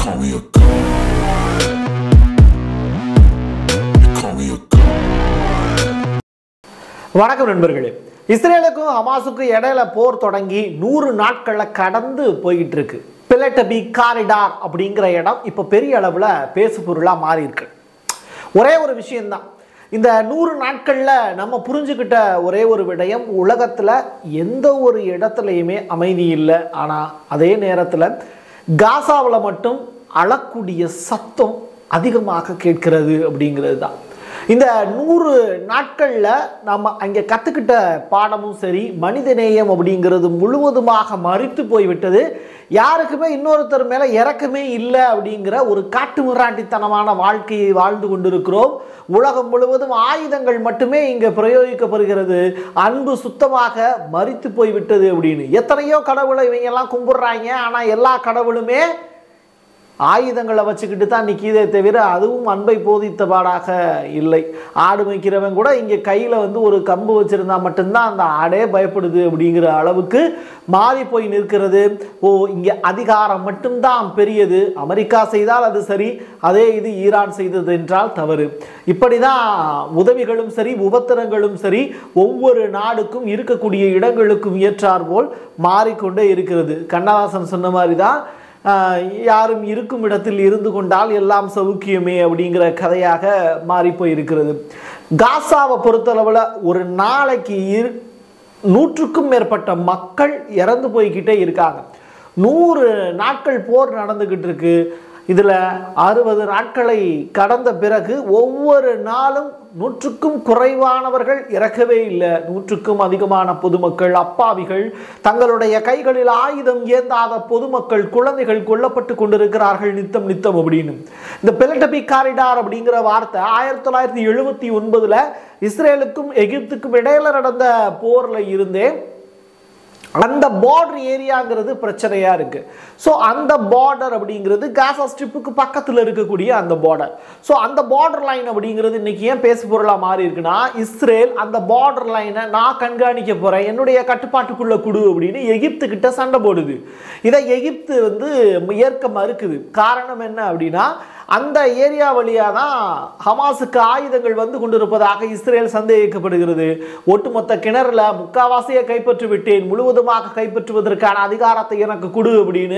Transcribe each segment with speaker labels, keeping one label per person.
Speaker 1: call me a god. You call me a god.
Speaker 2: வணக்கம் நண்பர்களே இஸ்ரேலுக்கும் ஹமாஸுக்கும் இடையில போர் தொடங்கி நூறு நாட்களை கடந்து போயிட்டு இருக்கு பிலட்டபி காரிடார் அப்படிங்கிற இடம் இப்போ பெரிய அளவில் பேசு பொருளாக மாறி இருக்கு ஒரே ஒரு விஷயம்தான் இந்த நூறு நாட்களில் நம்ம புரிஞ்சுக்கிட்ட ஒரே ஒரு விடயம் உலகத்தில் எந்த ஒரு இடத்துலையுமே அமைதி இல்லை ஆனால் அதே நேரத்தில் காசாவில் மட்டும் அழக்கூடிய சத்தம் அதிகமாக கேட்கிறது அப்படிங்கிறது தான் இந்த நூறு நாட்களில் நம்ம அங்கே கற்றுக்கிட்ட பாடமும் சரி மனிதநேயம் அப்படிங்கிறது முழுவதுமாக மறித்து போய்விட்டது யாருக்குமே இன்னொருத்தர் மேலே இறக்கமே இல்லை அப்படிங்கிற ஒரு காட்டு மிராண்டித்தனமான வாழ்க்கையை வாழ்ந்து கொண்டிருக்கிறோம் உலகம் முழுவதும் ஆயுதங்கள் மட்டுமே இங்கே பிரயோகிக்கப்படுகிறது அன்பு சுத்தமாக மறித்து போய்விட்டது அப்படின்னு எத்தனையோ கடவுளை இவங்க எல்லாம் கும்பிடுறாங்க ஆனால் எல்லா கடவுளுமே ஆயுதங்களை வச்சுக்கிட்டு தான் நிற்கிதே தவிர அதுவும் அன்பை போதித்த பாடாக இல்லை ஆடு மேய்க்கிறவன் கூட இங்கே கையில் வந்து ஒரு கம்பு வச்சுருந்தா மட்டும்தான் அந்த ஆடே பயப்படுது அப்படிங்கிற அளவுக்கு மாறி போய் நிற்கிறது ஓ இங்கே அதிகாரம் மட்டும்தான் பெரியது அமெரிக்கா செய்தால் அது சரி அதே இது ஈரான் செய்தது என்றால் தவறு இப்படி தான் உதவிகளும் சரி உபத்திரங்களும் சரி ஒவ்வொரு நாடுக்கும் இருக்கக்கூடிய இடங்களுக்கும் ஏற்றார் போல் மாறிக்கொண்டே இருக்கிறது கண்ணதாசன் சொன்ன மாதிரி தான் ஆஹ் யாரும் இருக்கும் இடத்தில் இருந்து கொண்டால் எல்லாம் சௌக்கியமே அப்படிங்கிற கதையாக மாறி போயிருக்கிறது காசாவை பொறுத்தளவில் ஒரு நாளைக்கு இரு நூற்றுக்கும் மேற்பட்ட மக்கள் இறந்து போய்கிட்டே இருக்காங்க நூறு நாட்கள் போர் நடந்துக்கிட்டு இருக்கு இதில் அறுபது நாட்களை கடந்த பிறகு ஒவ்வொரு நாளும் நூற்றுக்கும் குறைவானவர்கள் இறக்கவே இல்லை நூற்றுக்கும் அதிகமான பொதுமக்கள் அப்பாவிகள் தங்களுடைய கைகளில் ஆயுதம் ஏந்தாத பொதுமக்கள் குழந்தைகள் கொல்லப்பட்டு கொண்டிருக்கிறார்கள் நித்தம் நித்தம் அப்படின்னு இந்த பெலட்டபி காரிடார் அப்படிங்கிற வார்த்தை ஆயிரத்தி தொள்ளாயிரத்தி எழுபத்தி ஒன்பதுல இஸ்ரேலுக்கும் எகிப்துக்கும் இடையில நடந்த போர்ல இருந்தே அந்த பார்டர் ஏரியாங்கிறது பிரச்சனையா இருக்கு ஸோ அந்த பார்டர் அப்படிங்கிறது காசா ஸ்ட்ரிப்புக்கு பக்கத்தில் இருக்கக்கூடிய அந்த பார்டர் ஸோ அந்த பார்டர் லைன் அப்படிங்கிறது இன்னைக்கு ஏன் பேசு பொருளாக மாறி இருக்குன்னா இஸ்ரேல் அந்த பார்டர் லைனை நான் கண்காணிக்க போறேன் என்னுடைய கட்டுப்பாட்டுக்குள்ள குடு அப்படின்னு எகிப்து கிட்ட சண்டை போடுது இதை எகிப்து வந்து ஏற்க மறுக்குது காரணம் என்ன அப்படின்னா அந்த ஏரியா வழியாக தான் ஹமாஸுக்கு ஆயுதங்கள் வந்து கொண்டிருப்பதாக இஸ்ரேல் சந்தேகிக்கப்படுகிறது ஒட்டுமொத்த கிணறுல முக்காவாசியை கைப்பற்றி விட்டேன் முழுவதுமாக கைப்பற்றுவதற்கான அதிகாரத்தை எனக்கு கொடு அப்படின்னு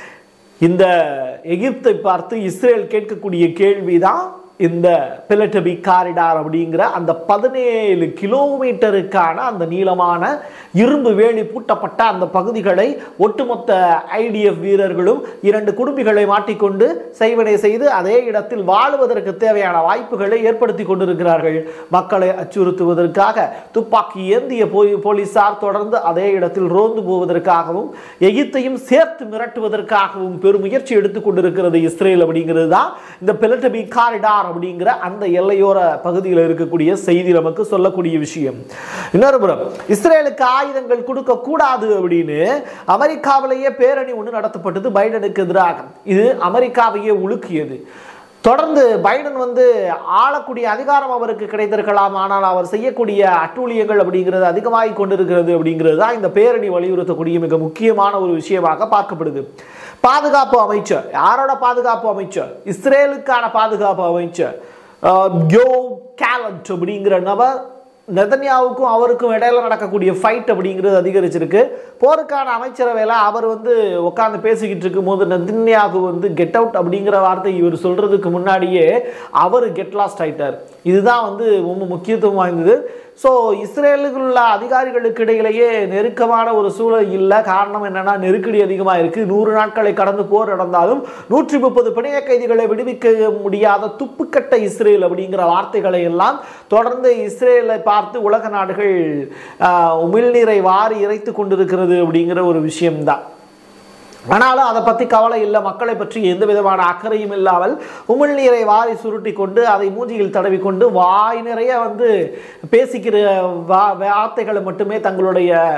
Speaker 2: இந்த எகிப்தை பார்த்து இஸ்ரேல் கேட்கக்கூடிய கேள்விதான் இந்த பிலட்டபி காரிடார் அப்படிங்கிற அந்த பதினேழு கிலோமீட்டருக்கான அந்த நீளமான இரும்பு வேலி பூட்டப்பட்ட அந்த பகுதிகளை ஒட்டுமொத்த ஐடிஎஃப் வீரர்களும் இரண்டு குடும்பிகளை மாட்டிக்கொண்டு செய்வனை செய்து அதே இடத்தில் வாழுவதற்கு தேவையான வாய்ப்புகளை ஏற்படுத்தி கொண்டிருக்கிறார்கள் மக்களை அச்சுறுத்துவதற்காக துப்பாக்கி ஏந்திய போய் போலீசார் தொடர்ந்து அதே இடத்தில் ரோந்து போவதற்காகவும் எகிப்தையும் சேர்த்து மிரட்டுவதற்காகவும் பெரும் முயற்சி எடுத்துக் கொண்டிருக்கிறது இஸ்ரேல் அப்படிங்கிறது தான் இந்த பிலட்டபி காரிடார் அப்படிங்கிற அந்த எல்லையோர பகுதியில் இருக்கக்கூடிய செய்தி நமக்கு சொல்லக்கூடிய விஷயம் இன்னொரு புறம் இஸ்ரேலுக்கு ஆயுதங்கள் கொடுக்க கூடாது அப்படின்னு அமெரிக்காவிலேயே பேரணி ஒன்று நடத்தப்பட்டது பைடனுக்கு எதிராக இது அமெரிக்காவையே உலுக்கியது தொடர்ந்து பைடன் வந்து ஆளக்கூடிய அதிகாரம் அவருக்கு கிடைத்திருக்கலாம் ஆனால் அவர் செய்யக்கூடிய அட்டூழியங்கள் அப்படிங்கிறது அதிகமாகி கொண்டிருக்கிறது அப்படிங்கிறது தான் இந்த பேரணி வலியுறுத்தக்கூடிய மிக முக்கியமான ஒரு விஷயமாக பார்க்கப்படுது பாதுகாப்பு அமைச்சர் யாரோட பாதுகாப்பு அமைச்சர் இஸ்ரேலுக்கான பாதுகாப்பு அமைச்சர் யோ கேலண்ட் அப்படிங்கிற நபர் நெதன்யாவுக்கும் அவருக்கும் இடையில நடக்கக்கூடிய ஃபைட் அப்படிங்கிறது அதிகரிச்சிருக்கு போருக்கான அமைச்சரவையில் அவர் வந்து உட்காந்து பேசிக்கிட்டு இருக்கும்போது நெதன்யாகு வந்து கெட் அவுட் அப்படிங்கிற வார்த்தை இவர் சொல்றதுக்கு முன்னாடியே அவர் கெட் லாஸ்ட் ஆயிட்டார் இதுதான் வந்து ரொம்ப முக்கியத்துவம் வாய்ந்தது ஸோ இஸ்ரேலுக்கு உள்ள அதிகாரிகளுக்கு இடையிலேயே நெருக்கமான ஒரு சூழல் இல்லை காரணம் என்னன்னா நெருக்கடி அதிகமாக இருக்கு நூறு நாட்களை கடந்து போர் நடந்தாலும் நூற்றி முப்பது பிணைய கைதிகளை விடுவிக்க முடியாத துப்புக்கட்ட இஸ்ரேல் அப்படிங்கிற வார்த்தைகளை எல்லாம் தொடர்ந்து இஸ்ரேலை பார்த்து உலக நாடுகள் ஆஹ், உமிழ்நீரை வாரி இறைத்து கொண்டிருக்கிறது அப்படிங்கிற ஒரு விஷயம்தான் ஆனாலும் அதை பற்றி கவலை இல்லை மக்களை பற்றி எந்த விதமான அக்கறையும் இல்லாமல் உமிழ்நீரை வாரி சுருட்டி கொண்டு அதை மூஞ்சியில் தடவி கொண்டு வாய் நிறைய வந்து பேசிக்கிற வா வார்த்தைகளை மட்டுமே தங்களுடைய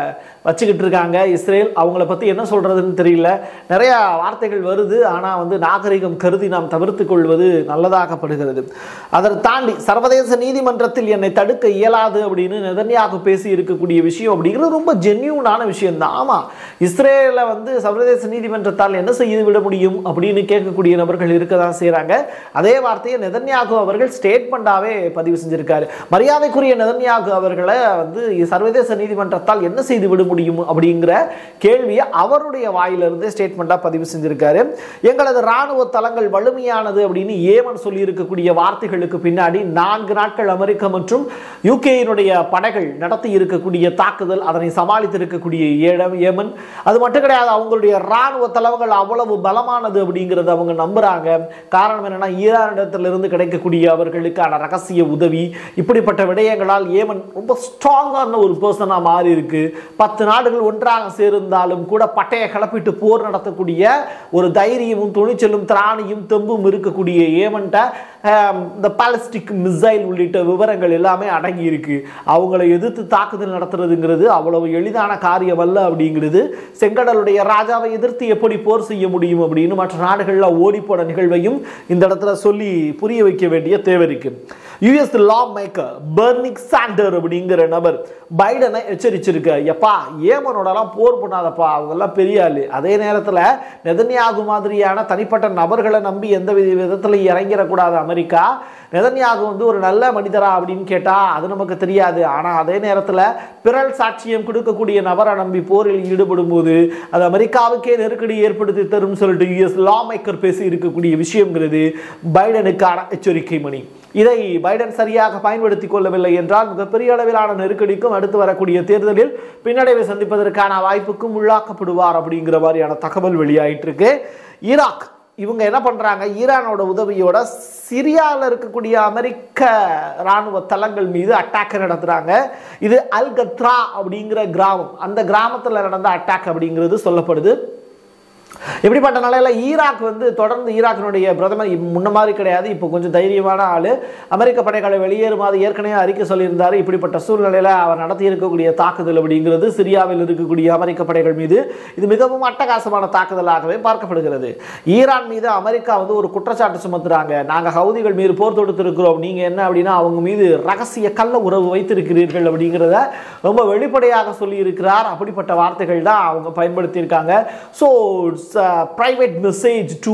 Speaker 2: வச்சுக்கிட்டு இருக்காங்க இஸ்ரேல் அவங்கள பற்றி என்ன சொல்கிறதுன்னு தெரியல நிறைய வார்த்தைகள் வருது ஆனால் வந்து நாகரிகம் கருதி நாம் தவிர்த்து கொள்வது நல்லதாகப்படுகிறது அதை தாண்டி சர்வதேச நீதிமன்றத்தில் என்னை தடுக்க இயலாது அப்படின்னு நெதன்யாகு பேசி இருக்கக்கூடிய விஷயம் அப்படிங்கிறது ரொம்ப ஜென்யூனான விஷயம் தான் ஆமாம் இஸ்ரேலை வந்து சர்வதேச நீதிமன்றத்தால் என்ன செய்து விட முடியும் அப்படின்னு கேட்கக்கூடிய நபர்கள் இருக்க தான் செய்கிறாங்க அதே வார்த்தையை நெதன்யாகு அவர்கள் ஸ்டேட்மெண்ட்டாகவே பதிவு செஞ்சிருக்காரு மரியாதைக்குரிய நெதன்யாகு அவர்களை வந்து சர்வதேச நீதிமன்றத்தால் என்ன செய்து விட முடியும் அப்படிங்கிற கேள்வியை அவருடைய வாயிலிருந்து ஸ்டேட்மெண்ட்டாக பதிவு செஞ்சிருக்காரு எங்களது ராணுவ தளங்கள் வலிமையானது அப்படின்னு ஏமன் சொல்லி இருக்கக்கூடிய வார்த்தைகளுக்கு பின்னாடி நான்கு நாட்கள் அமெரிக்கா மற்றும் யூகேயினுடைய படைகள் நடத்தி இருக்கக்கூடிய தாக்குதல் அதனை சமாளித்து இருக்கக்கூடிய ஏடம் ஏமன் அது மட்டும் கிடையாது அவங்களுடைய ராணுவ தளவுகள் அவ்வளவு பலமானது அப்படிங்கிறத அவங்க நம்புறாங்க காரணம் என்னன்னா ஈரானிடத்திலிருந்து கிடைக்கக்கூடிய அவர்களுக்கான ரகசிய உதவி இப்படிப்பட்ட விடயங்களால் ஏமன் ரொம்ப ஸ்ட்ராங்கான ஒரு பர்சனாக மாறி இருக்கு பத்து நாடுகள் ஒன்றாக சேர்ந்தாலும் கூட பட்டையை கிளப்பிட்டு போர் நடத்தக்கூடிய ஒரு தைரியமும் துணிச்சலும் திராணியும் தெம்பும் இருக்கக்கூடிய ஏமன்ட்ட ஆம், இந்த பாலிஸ்டிக் மிசைல் உள்ளிட்ட விவரங்கள் எல்லாமே அடங்கி இருக்கு அவங்களை எதிர்த்து தாக்குதல் நடத்துறதுங்கிறது அவ்வளவு எளிதான காரியம் அல்ல அப்படிங்கிறது செங்கடலுடைய ராஜாவை எதிர்த்து எப்படி போர் செய்ய முடியும் அப்படின்னு மற்ற நாடுகளில் ஓடிப்போன நிகழ்வையும் இந்த இடத்துல சொல்லி புரிய வைக்க வேண்டிய தேவை இருக்கு US law maker Bernie Sanders அப்படிங்கிற நபர் பைடனை எச்சரிச்சிருக்க எப்பா ஏமனோடலாம் போர் பண்ணாதப்பா அவங்கெல்லாம் பெரிய ஆளு அதே நேரத்தில் நெதன்யாகு மாதிரியான தனிப்பட்ட நபர்களை நம்பி எந்த வித விதத்தில் இறங்கிடக்கூடாது அமெரிக்கா நெதன்யாகு வந்து ஒரு நல்ல மனிதரா அப்படின்னு கேட்டால் அது நமக்கு தெரியாது ஆனால் அதே நேரத்தில் பிறல் சாட்சியம் கொடுக்கக்கூடிய நபரை நம்பி போரில் ஈடுபடும் போது அது அமெரிக்காவுக்கே நெருக்கடி ஏற்படுத்தி தரும் சொல்லிட்டு யுஎஸ் லா மேக்கர் பேசி இருக்கக்கூடிய விஷயங்கிறது பைடனுக்கான எச்சரிக்கை மணி இதை பைடன் சரியாக பயன்படுத்திக் கொள்ளவில்லை என்றால் மிகப்பெரிய அளவிலான நெருக்கடிக்கும் அடுத்து வரக்கூடிய தேர்தலில் பின்னடைவை சந்திப்பதற்கான வாய்ப்புக்கும் உள்ளாக்கப்படுவார் அப்படிங்கிற மாதிரியான தகவல் வெளியாயிட்டு இருக்கு ஈராக் இவங்க என்ன பண்றாங்க ஈரானோட உதவியோட சிரியாவில் இருக்கக்கூடிய அமெரிக்க ராணுவ தளங்கள் மீது அட்டாக் நடத்துறாங்க இது அல் கத்ரா அப்படிங்கிற கிராமம் அந்த கிராமத்தில் நடந்த அட்டாக் அப்படிங்கிறது சொல்லப்படுது இப்படிப்பட்ட நிலையில ஈராக் வந்து தொடர்ந்து ஈராக்கினுடைய பிரதமர் இப்ப முன்ன மாதிரி கிடையாது இப்போ கொஞ்சம் தைரியமான ஆளு அமெரிக்க படைகளை வெளியேறுமாறு ஏற்கனவே அறிக்கை சொல்லியிருந்தார் இப்படிப்பட்ட சூழ்நிலையில அவர் நடத்தி இருக்கக்கூடிய தாக்குதல் அப்படிங்கிறது சிரியாவில் இருக்கக்கூடிய அமெரிக்க படைகள் மீது இது மிகவும் அட்டகாசமான தாக்குதலாகவே பார்க்கப்படுகிறது ஈரான் மீது அமெரிக்கா வந்து ஒரு குற்றச்சாட்டு சுமத்துறாங்க நாங்க ஹவுதிகள் மீது போர் தொடுத்திருக்கிறோம் நீங்க என்ன அப்படின்னா அவங்க மீது ரகசிய கள்ள உறவு வைத்திருக்கிறீர்கள் அப்படிங்கிறத ரொம்ப வெளிப்படையாக சொல்லி இருக்கிறார் அப்படிப்பட்ட வார்த்தைகள் தான் அவங்க பயன்படுத்தியிருக்காங்க so private message to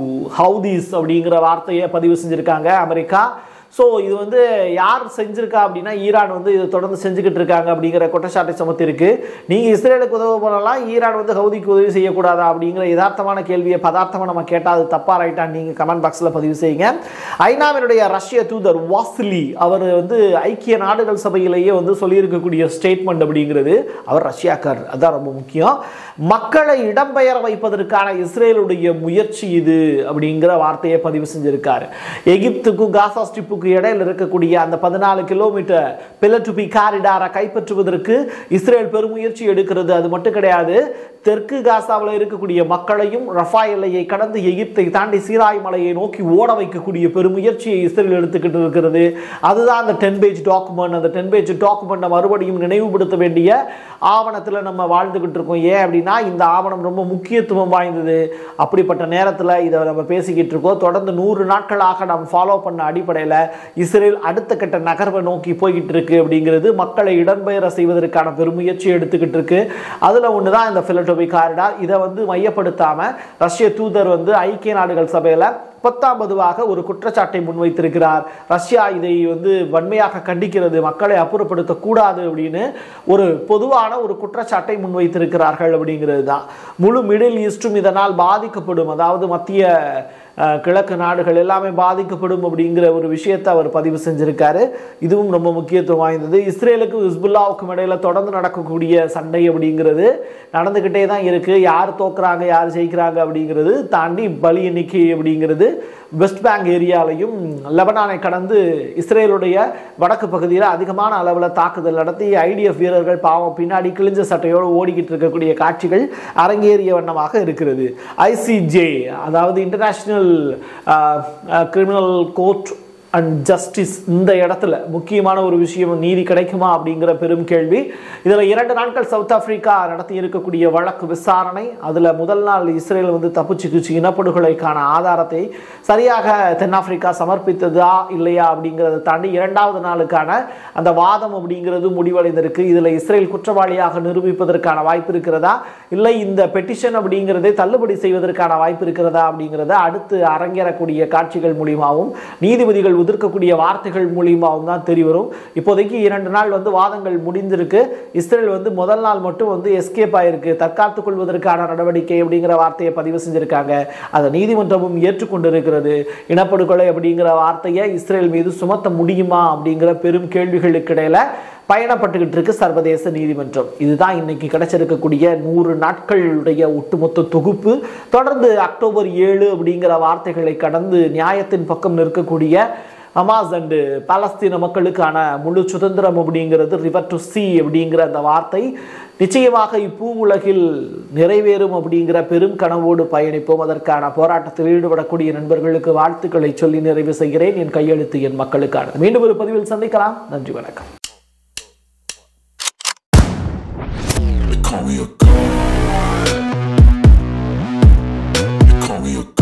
Speaker 2: Houthis அப்படிங்கிற வார்த்தையை பதிவு செஞ்சுருக்காங்க அமெரிக்கா ஸோ இது வந்து யார் செஞ்சிருக்கா அப்படின்னா ஈரான் வந்து இதை தொடர்ந்து செஞ்சுக்கிட்டு இருக்காங்க அப்படிங்கிற குற்றச்சாட்டை சுமத்திருக்கு நீங்கள் இஸ்ரேலுக்கு உதவ பண்ணலாம் ஈரான் வந்து ஹவுதிக்கு உதவி செய்யக்கூடாதா அப்படிங்கிற யதார்த்தமான கேள்வியை பதார்த்தமாக நம்ம கேட்டால் அது தப்பா ரைட்டான்னு நீங்கள் கமெண்ட் பாக்ஸில் பதிவு செய்யுங்க ஐநாவினுடைய ரஷ்ய தூதர் வாசிலி அவர் வந்து ஐக்கிய நாடுகள் சபையிலேயே வந்து சொல்லியிருக்கக்கூடிய ஸ்டேட்மெண்ட் அப்படிங்கிறது அவர் ரஷ்யாக்கார் அதான் ரொம்ப முக்கியம் மக்களை இடம்பெயர வைப்பதற்கான இஸ்ரேலுடைய முயற்சி இது அப்படிங்கிற வார்த்தையை பதிவு செஞ்சிருக்காரு எகிப்துக்கும் காசா ஸ்ட்ரிப்புக்கு இடையில் இருக்கக்கூடிய அந்த பதினாலு கிலோமீட்டர் பிலட்டுபி காரிடாரை கைப்பற்றுவதற்கு இஸ்ரேல் பெருமுயற்சி எடுக்கிறது அது மட்டும் கிடையாது தெற்கு காசாவில் இருக்கக்கூடிய மக்களையும் ரஃபா எல்லையை கடந்து எகிப்தை தாண்டி சீராய் மலையை நோக்கி ஓட வைக்கக்கூடிய பெருமுயற்சியை இஸ்ரேல் எடுத்துக்கிட்டு இருக்கிறது அதுதான் அந்த டென் பேஜ் டாக்குமெண்ட் அந்த டென் பேஜ் டாக்குமெண்ட்டை மறுபடியும் நினைவுபடுத்த வேண்டிய ஆவணத்தில் நம்ம வாழ்ந்துகிட்டு இருக்கோம் ஏன் அப்படின்னா இந்த ஆவணம் ரொம்ப முக்கியத்துவம் வாய்ந்தது அப்படிப்பட்ட நேரத்தில் இதை நம்ம பேசிக்கிட்டு இருக்கோம் தொடர்ந்து நூறு நாட்களாக நாம் ஃபாலோ பண்ண அடிப்படையில் இஸ்ரேல் அடுத்த கட்ட நகர்வை நோக்கி போய்கிட்டு இருக்கு அப்படிங்கிறது மக்களை இடம்பெயர செய்வதற்கான பெருமுயற்சி எடுத்துக்கிட்டு இருக்கு அதில் ஒன்று தான் இந்த பிலட்டோபி காரிடார் இதை வந்து மையப்படுத்தாமல் ரஷ்ய தூதர் வந்து ஐக்கிய நாடுகள் சபையில் பத்தாம் பொதுவாக ஒரு குற்றச்சாட்டை முன்வைத்திருக்கிறார் ரஷ்யா இதை வந்து வன்மையாக கண்டிக்கிறது மக்களை அப்புறப்படுத்தக்கூடாது அப்படின்னு ஒரு பொதுவான ஒரு குற்றச்சாட்டை முன்வைத்திருக்கிறார்கள் அப்படிங்கிறது தான் முழு மிடில் ஈஸ்டும் இதனால் பாதிக்கப்படும் அதாவது மத்திய அஹ், கிழக்கு நாடுகள் எல்லாமே பாதிக்கப்படும் அப்படிங்கிற ஒரு விஷயத்தை அவர் பதிவு செஞ்சிருக்காரு இதுவும் ரொம்ப முக்கியத்துவம் வாய்ந்தது இஸ்ரேலுக்கும் ஹிஸ்புல்லாவுக்கும் இடையில தொடர்ந்து நடக்கக்கூடிய சண்டை அப்படிங்கிறது நடந்துக்கிட்டே தான் இருக்கு யார் தோக்குறாங்க யார் ஜெயிக்கிறாங்க அப்படிங்கிறது தாண்டி பலி எண்ணிக்கை அப்படிங்கிறது வெஸ்ட் பேங்க் ஏரியாலையும் லெபனானை கடந்து இஸ்ரேலுடைய வடக்கு பகுதியில் அதிகமான அளவில் தாக்குதல் நடத்தி ஐடிஎஃப் வீரர்கள் பாவம் பின்னாடி கிழிஞ்ச சட்டையோடு ஓடிக்கிட்டு இருக்கக்கூடிய காட்சிகள் அரங்கேறிய வண்ணமாக இருக்கிறது ஐசிஜே அதாவது international criminal court and justice இந்த இடத்துல முக்கியமான ஒரு விஷயம் நீதி கிடைக்குமா அப்படிங்கிற பெரும் கேள்வி இதில் இரண்டு நாட்கள் சவுத் ஆப்பிரிக்கா நடத்தி இருக்கக்கூடிய வழக்கு விசாரணை அதில் முதல் நாள் இஸ்ரேல் வந்து தப்பிச்சுக்குச்சு இனப்படுகொலைக்கான ஆதாரத்தை சரியாக தென்னாப்பிரிக்கா சமர்ப்பித்ததா இல்லையா அப்படிங்கிறத தாண்டி இரண்டாவது நாளுக்கான அந்த வாதம் அப்படிங்கிறது முடிவடைந்திருக்கு இதில் இஸ்ரேல் குற்றவாளியாக நிரூபிப்பதற்கான வாய்ப்பு இருக்கிறதா இல்லை இந்த பெட்டிஷன் அப்படிங்கிறதை தள்ளுபடி செய்வதற்கான வாய்ப்பு இருக்கிறதா அப்படிங்கிறத அடுத்து அரங்கேறக்கூடிய காட்சிகள் மூலியமாகவும் நீதிபதிகள் உதிர்க்கக்கூடிய வார்த்தைகள் மூலியமாகவும் தான் தெரிய வரும் இப்போதைக்கு இரண்டு நாள் வந்து வாதங்கள் முடிந்திருக்கு இஸ்ரேல் வந்து முதல் நாள் மட்டும் வந்து எஸ்கேப் ஆயிருக்கு தற்காத்துக் கொள்வதற்கான நடவடிக்கை அப்படிங்கிற வார்த்தையை பதிவு செஞ்சிருக்காங்க அதை நீதிமன்றமும் ஏற்றுக்கொண்டிருக்கிறது இனப்படுகொலை அப்படிங்கிற வார்த்தையை இஸ்ரேல் மீது சுமத்த முடியுமா அப்படிங்கிற பெரும் கேள்விகளுக்கு இடையில பயணப்பட்டுக்கிட்டு இருக்கு சர்வதேச நீதிமன்றம் இதுதான் இன்னைக்கு கிடைச்சிருக்கக்கூடிய நூறு நாட்களுடைய ஒட்டுமொத்த தொகுப்பு தொடர்ந்து அக்டோபர் ஏழு அப்படிங்கிற வார்த்தைகளை கடந்து நியாயத்தின் பக்கம் நிற்கக்கூடிய ஹமாஸ் அண்டு பாலஸ்தீன மக்களுக்கான முழு சுதந்திரம் அப்படிங்கிறது ரிவர் டு சி அப்படிங்கிற அந்த வார்த்தை நிச்சயமாக இப்பூவுலகில் நிறைவேறும் அப்படிங்கிற பெரும் கனவோடு பயணிப்போம் அதற்கான போராட்டத்தில் ஈடுபடக்கூடிய நண்பர்களுக்கு வாழ்த்துக்களை சொல்லி நிறைவு செய்கிறேன் என் கையெழுத்து என் மக்களுக்கான மீண்டும் ஒரு பதிவில் சந்திக்கலாம் நன்றி வணக்கம்
Speaker 1: They call me a god. They call me a god.